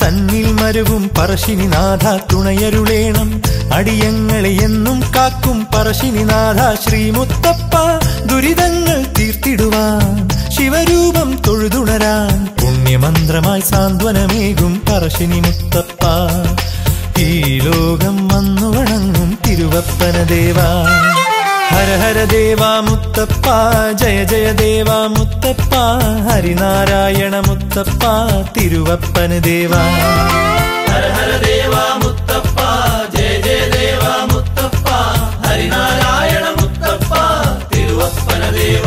തന്നിൽ മരുവും പറശ്ശിനിനാഥ തുണയരുളേണം അടിയങ്ങളെ എന്നും കാക്കും പറശ്ശിനിനാഥ ശ്രീമുത്തപ്പ ദുരിതങ്ങൾ തീർത്തിടുവാൻ ശിവരൂപം തൊഴുതുണരാൻ പുണ്യമന്ത്രമായി സാന്ത്വനമേകും പറശ്ശിനി മുത്തപ്പ ഈ ലോകം വന്നു വണങ്ങും തിരുവപ്പന ദേവാ ഹര ഹര ദേവ മുത്തപ്പ ജയ ജയ ദേവ മുത്തപ്പ ഹരിനാരായണ മുത്തപ്പ തിരുവപ്പന ദേവ ഹര ഹര ദേവ മുത്തപ്പ ജയ ജയ ദേവ മുത്തപ്പ ഹരിനാരായണ മുത്തപ്പ തിരുവപ്പന ദേവ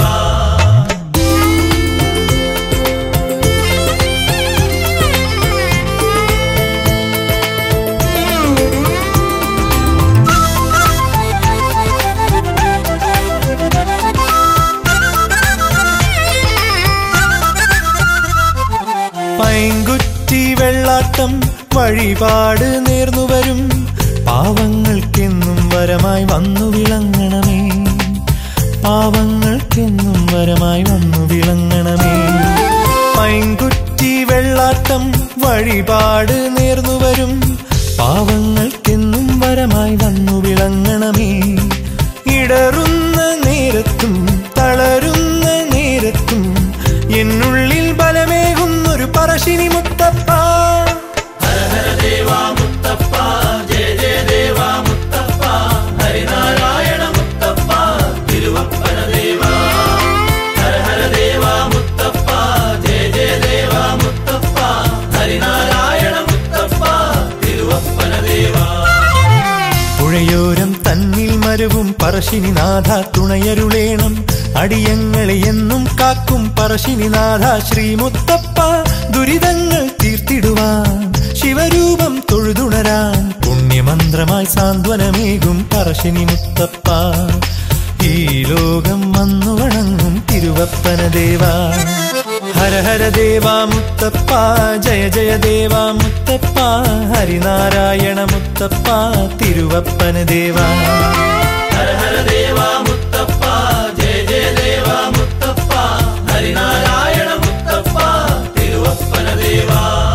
പൈങ്കുറ്റി വെള്ളാട്ടം വഴിപാട് നേർന്നു വരും പാവങ്ങൾക്കെന്നും വരമായി വന്നു വിളങ്ങണമേ പാവങ്ങൾക്കെന്നും വരമായി വന്നു വിളങ്ങണമേ പൈങ്കുറ്റി വെള്ളാട്ടം വഴിപാട് നേർന്നു വരും പാവങ്ങൾക്കെന്നും വരമായി വന്നു വിളങ്ങണമേ ഇടറുന്ന നേരത്തും തളരുന്ന നേരത്തും എന്നുള്ളിൽ ബലമേകുന്നൊരു പറശ്ശിനി മുത്തപ്പ ഹര ഹര ദേവ മുത്തപ്പ ജയ ജയ ദേവ മുത്തപ്പ ഹരിനാരായണ മുത്തപ്പ തിരുവപ്പന ദേവ ഹര ഹര ദേവ മുത്തപ്പ ജയ ജയ ദേവ മുത്തപ്പ ഹരിനാരായണ മുത്തപ്പ തിരുവപ്പന ദേവ പുഴയോരം തന്നിൽ മരുവും പറശ്ശിനിനാഥ തുണയരുളേണം അടിയങ്ങളെ എന്നും കാക്കും പറശ്ശിനിനാഥ ശ്രീമുത്തപ്പ ദുരിതങ്ങൾ തീർത്തിടുവാൻ ശിവരൂപം തൊഴുതുണരാൻ പുണ്യമന്ത്രമായി സാന്ത്വനമേകും പറശ്ശിനി മുത്തപ്പ ഈ ലോകം വന്നു വണങ്ങും തിരുവപ്പന ദേവാ ഹര ഹര ദേവ മുത്തപ്പ ജയ ജയ ദേവ മുത്തപ്പ ഹരിനാരായണ മുത്തപ്പ തിരുവപ്പന ദേവ ഹര ഹര ദേവ മുത്തപ്പ ജയ ജയ ദേവ മുത്തപ്പ ഹരിനാരായണ മുത്തപ്പ തിരുവപ്പന ദേവ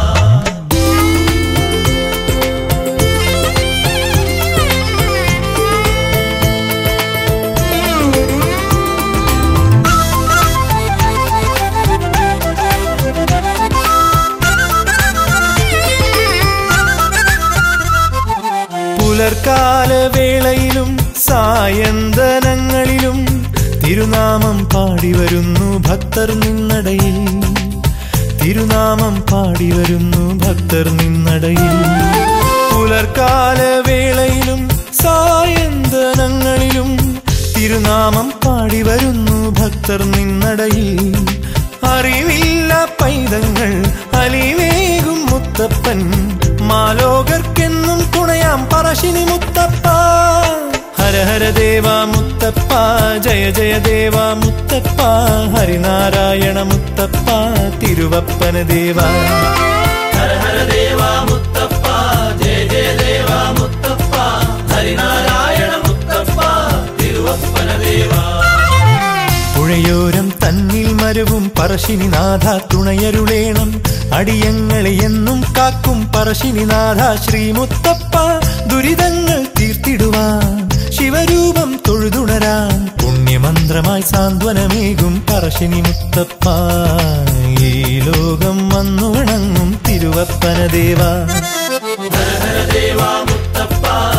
പുലർക്കാല വേളയിലും സായന്തനങ്ങളിലും തിരുനാമം പാടി വരുന്നു ഭക്തർ നിന്നടയിൽ തിരുനാമം പാടി വരുന്നു ഭക്തർ നിന്നടയിൽ പുലർക്കാല വേളയിലും സായന്തനങ്ങളിലും തിരുനാമം പാടി വരുന്നു ഭക്തർ നിന്നടയിൽ അറിവില്ല പൈതങ്ങൾ അലിവേകും മുത്തപ്പൻ മാലോകർക്കെന്നും തുണയാം പറശ്ശിനി മുത്തപ്പ ഹര ഹര ദേവ മുത്തപ്പ ജയ ജയ ദേവ മുത്തപ്പ ഹരിനാരായണ മുത്തപ്പ തിരുവപ്പന ദേവ ഹര ഹര ദേവ മുത്തപ്പ ജയ ജയ ദേവ മുത്തപ്പ ഹരിനാരായണ മുത്തപ്പ തിരുവപ്പന ദേവ പുഴയോരം തന്നിൽ മരുവും പറശ്ശിനിനാഥ തുണയരുളേണം അടിയങ്ങളെ എന്നും കാക്കും പറശ്ശിനിനാഥ ശ്രീമുത്തപ്പ ദുരിതങ്ങൾ തീർത്തിടുവാൻ ശിവരൂപം തൊഴുതുണരാൻ പുണ്യമന്ത്രമായി സാന്ത്വനമേകും പറശ്ശിനി മുത്തപ്പ ഈ ലോകം വന്നു വണങ്ങും തിരുവപ്പന ദേവ ഹര ഹര ദേവ മുത്തപ്പ